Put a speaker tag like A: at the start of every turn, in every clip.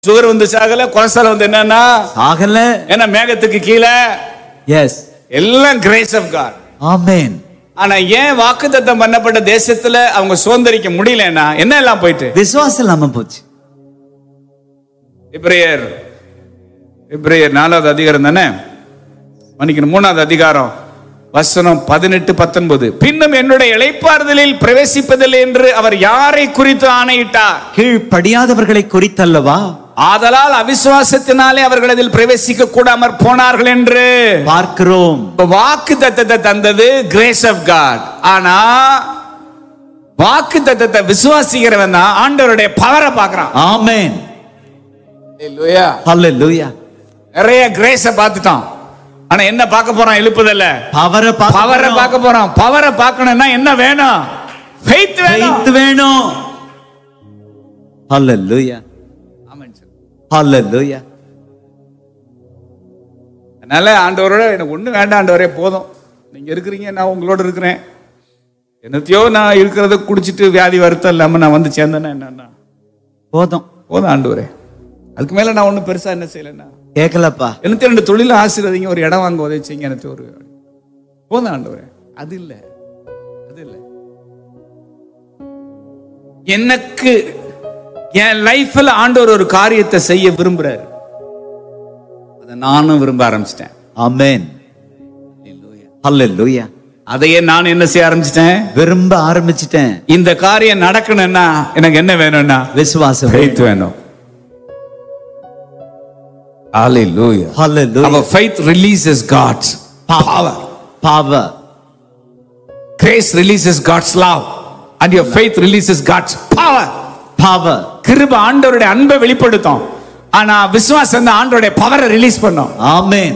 A: Sugar வந்து சாகல cholesterol வந்து என்னன்னா
B: ஆகல
A: ஏன்னா மேகத்துக்கு கீழே
B: எஸ்
A: எல்லாம் கிரேஸ் ஆஃப் காட்
B: ஆமென்
A: ஆனா ஏன் வாக்குத்தத்தம் பண்ணப்பட்ட தேசத்துல அவங்க சுதந்திரிக்க முடியலன்னா என்ன எல்லாம் போயிட்டு
B: விசுவாசம் இல்லாம போச்சு
A: இப்ரேயர் இப்ரேயர் நாலாவது அதிகாரம் தானே மன்னிக்கணும் மூணாவது அதிகாரம் வசனம் பதினெட்டு பத்தொன்பது பின்னும் என்னுடைய இளைப்பாறுதலில் பிரவேசிப்பதில்லை என்று அவர் யாரை குறித்து ஆணையிட்டார்
B: கீழ்ப்படியாதவர்களை குறித்தல்லவா
A: ஆதலால் அவிசுவாசத்தினாலே அவர்கள் அதில் பிரவேசிக்க கூடாமற் போனார்கள் என்று
B: பார்க்கிறோம்
A: இப்ப வாக்கு தத்தத்தை தந்தது கிரேஸ் ஆஃப் காட் ஆனா வாக்கு தத்தத்தை விசுவாசிக்கிறவன் தான் ஆண்டவருடைய பவரை பார்க்கறான்
B: ஆமென்
A: Hallelujah.
B: ஹalleluya
A: நிறைய கிரேஸ பார்த்துட்டான் ஆனா என்ன பார்க்க போறான் எழுப்புதல்ல
B: பவரை
A: பவரை பார்க்க போறான் பவரை பார்க்கணும்னா என்ன வேணும் faith வேணும்
B: faith வேணும் ஹalleluya
A: ஆமென் சார்.
B: ஹalleluya
A: அதனால ஆண்டவரோட எனக்கு ஒண்ணு வேண்டாம் ஆண்டவரே போதும் நீங்க இருக்கிறீங்க நான் உங்களோட இருக்கிறேன் என்னத்தையோ நான் இருக்கிறத குடிச்சிட்டு வியாதி வருத்தம் இல்லாம நான் வந்து சேர்ந்தேன்னா என்னன்னா
B: போதும்
A: போதும் ஆண்டவரே அதுக்கு மேல நான் ஒண்ணும் பெருசா என்ன செய்யலைன்னா
B: கேட்கலப்பா
A: எனக்கு ரெண்டு தொழில ஆசீர்வதிங்க ஒரு இடம் வாங்க உதவிச்சிங்க எனக்கு ஒரு போதும் ஆண்டவரே அது இல்ல அது இல்ல எனக்கு என் லைஃப்ல ஆண்டவர் ஒரு காரியத்தை செய்ய விரும்புறாரு அதை நானும் விரும்ப ஆரம்பிச்சிட்டேன்
B: ஆமென் ஹalleluya
A: அதையே நான் என்ன செய்ய ஆரம்பிச்சிட்டேன்
B: விரும்ப ஆரம்பிச்சிட்டேன்
A: இந்த காரியம் நடக்கணும்னா எனக்கு என்ன வேணும்னா
B: விசுவாசம்
A: faith வேணும் Hallelujah.
B: Hallelujah
A: Our faith releases God's power.
B: power
A: Grace releases God's love. And your faith releases God's power.
B: power
A: கிருப ஆண்டவருடைய அன்பை வெளிப்படுத்தும் ஆனா விசுவாசம் தான் ஆண்டவருடைய பவரை ரிலீஸ் பண்ணும்
B: ஆமென்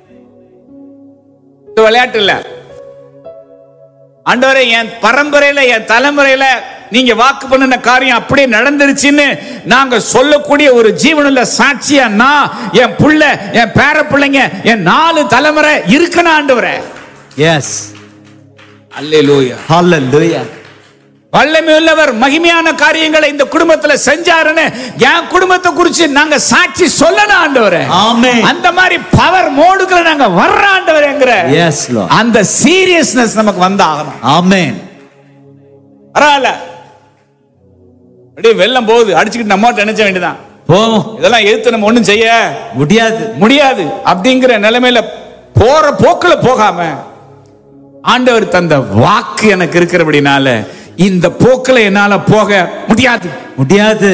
A: இது விளையாட்டு இல்ல ஆண்டவரே என் பரம்பரையில என் தலைமுறையில நீங்க வாக்கு பண்ணின காரியம் அப்படியே நடந்துருச்சுன்னு நாங்க சொல்லக்கூடிய ஒரு ஜீவனுள்ள சாட்சியா நான் என் புள்ள என் பேர பிள்ளைங்க என் நாலு தலைமுறை இருக்கணும் ஆண்டவரே
B: எஸ்
A: அல்லேலூயா
B: ஹalleluya
A: வல்லமை உள்ளவர் மகிமையான காரியங்களை இந்த குடும்பத்துல செஞ்சாருன்னு என் குடும்பத்தை குறிச்சு நாங்க சாட்சி சொல்லணும் ஆண்டவரே
B: ஆமென்
A: அந்த மாதிரி பவர் மோடுக்குள்ள நாங்க வர்ற ஆண்டவரேங்கிற
B: எஸ் lord
A: அந்த சீரியஸ்னஸ் நமக்கு வந்தாகணும்
B: ஆமென்
A: பரவாயில்ல அப்படியே வெள்ளம் போகுது அடிச்சுக்கிட்டு நம்ம நினைச்ச வேண்டியதான்
B: போவோம்
A: இதெல்லாம் எதிர்த்து நம்ம ஒண்ணும் செய்ய
B: முடியாது
A: முடியாது அப்படிங்கிற நிலைமையில போற போக்குல போகாம ஆண்டவர் தந்த வாக்கு எனக்கு இருக்கிறபடினால இந்த போக்குல என்னால போக முடியாது
B: முடியாது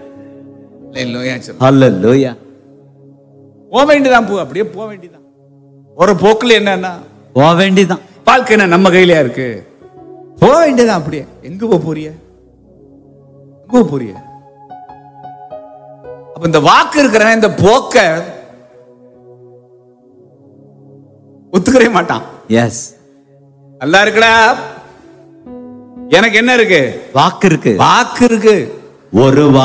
B: ஹalleluya
A: போக வேண்டியதான் போ அப்படியே போக வேண்டியதான் ஒரு போக்குல என்னன்னா
B: போக வேண்டிதான்
A: வாழ்க்கை என்ன நம்ம கையிலயா இருக்கு போக வேண்டியதான் அப்படியே எங்க போக போறிய எங்க போக போறிய அப்ப இந்த வாக்கு இருக்கிற இந்த போக்க ஒத்துக்கவே மாட்டான்
B: எஸ்
A: நல்லா இருக்குடா எனக்கு என்ன இருக்கு
B: வாக்கு இருக்கு
A: வாக்கு இருக்கு
B: ஒரு